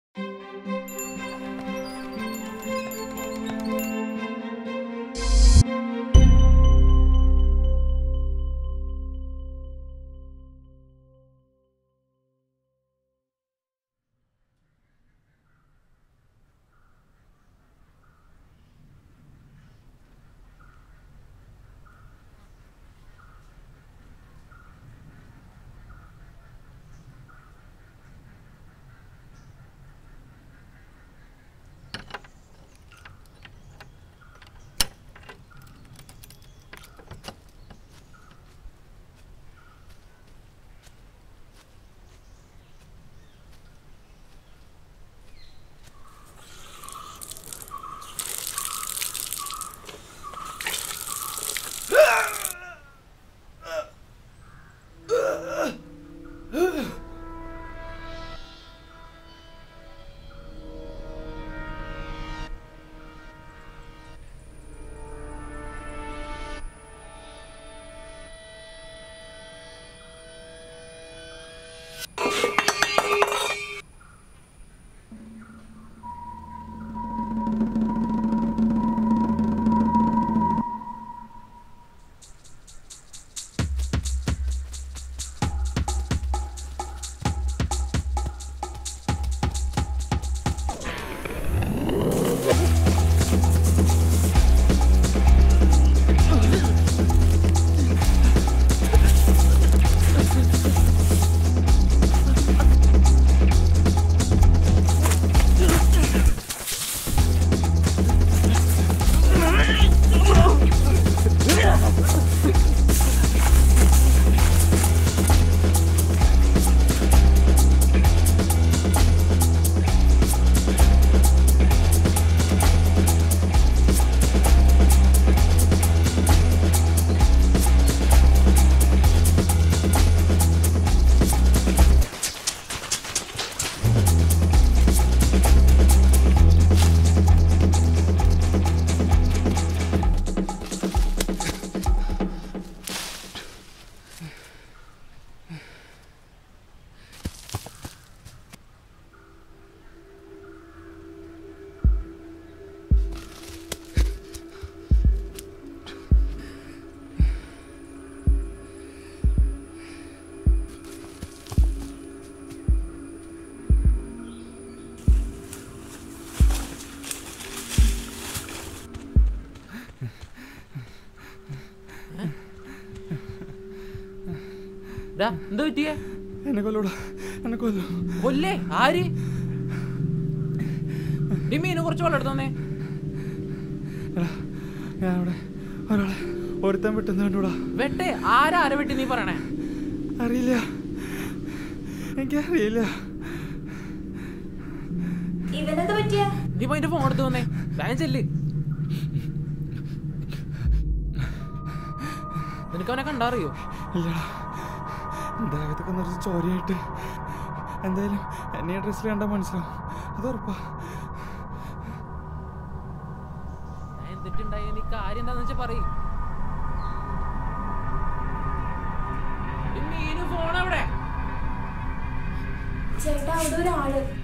ഡാ, എന്താ പറ്റിയേ എന്നെ കൊല്ലൂടാ എന്നെ കൊല്ലു കൊല്ലേ ആര് നീ മീന് കുറച്ച് വെള്ളം എടുത്തോന്നേ എടാ ഞാൻ അവിടെ ഒരാളെ ഒരുത്തൻ വിട്ടെന്ന് കണ്ടൂടാ വെട്ടെ ആരാ ആരെ വെട്ടി നീ പറയണേ അറിയില്ല എനിക്കറിയില്ല ഇവനെന്ത് പറ്റിയ നീ പോയി ഫോൺ എടുത്ത് വന്നേ വേഗം ചെല്ല് നിനക്ക് അവനെ കണ്ടറിയോ ഇല്ലടാ ദേഹത്തൊക്കെ നിറച്ച് ചോരയായിട്ട് എന്തായാലും എന്നെ ഈ ഡ്രസ്സിൽ കണ്ടാൽ മനസ്സിലാവും അത് ഉറപ്പാ ഞാൻ എന്തിട്ടുണ്ടായി നീ കാര്യം എന്താന്ന് വെച്ചാ പറയും മീനു ഫോൺ എവിടെ ചേട്ടാ അവിടെ ഒരാള്